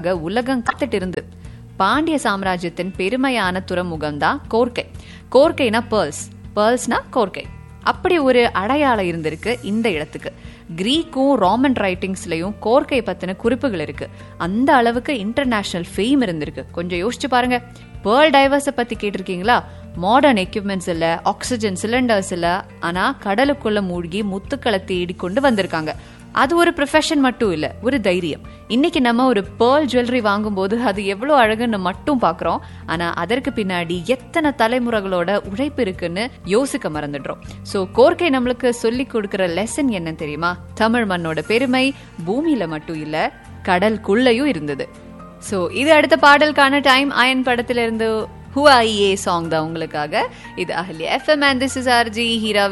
துறைமுகத்துக்காக உலகம் காத்துட்டு இருந்து பாண்டிய சாம்ராஜ்யத்தின் பெருமையான துறைமுகம் தான் கோர்க்கை கோர்க்கைனா பேர்ல்ஸ் பேர்ல்ஸ்னா கோர்க்கை அப்படி ஒரு அடையாளம் இருந்திருக்கு இந்த இடத்துக்கு கிரீக்கும் ராமன் ரைட்டிங்ஸ்லயும் கோர்க்கை பத்தின குறிப்புகள் இருக்கு அந்த அளவுக்கு இன்டர்நேஷனல் ஃபேம் இருந்திருக்கு கொஞ்சம் யோசிச்சு பாருங்க பேர்ல் டைவர்ஸை பத்தி கேட்டிருக்கீங்களா மாடர்ன் எக்யூப்மெண்ட்ஸ் இல்ல ஆக்சிஜன் சிலிண்டர்ஸ் இல்ல ஆனா கடலுக்குள்ள மூழ்கி முத்துக்களை தேடி கொண்டு வந்திருக்காங்க அது ஒரு ப்ரொஃபஷன் மட்டும் இல்ல ஒரு தைரியம் இன்னைக்கு நம்ம ஒரு பேர்ல் ஜுவல்லரி வாங்கும்போது அது எவ்வளவு அழகுன்னு மட்டும் பாக்குறோம் ஆனா அதற்கு பின்னாடி எத்தனை தலைமுறைகளோட உழைப்பு இருக்குன்னு யோசிக்க மறந்துடுறோம் சோ கோர்க்கை நம்மளுக்கு சொல்லி கொடுக்கிற லெசன் என்ன தெரியுமா தமிழ் மண்ணோட பெருமை பூமியில மட்டும் இல்ல கடலுக்குள்ளயும் இருந்தது சோ இது அடுத்த பாடலுக்கான டைம் அயன் படத்துல இருந்து ஹூ ஐ ஏ சாங் தான் உங்களுக்காக இது Ahalya FM and this is RJ Heera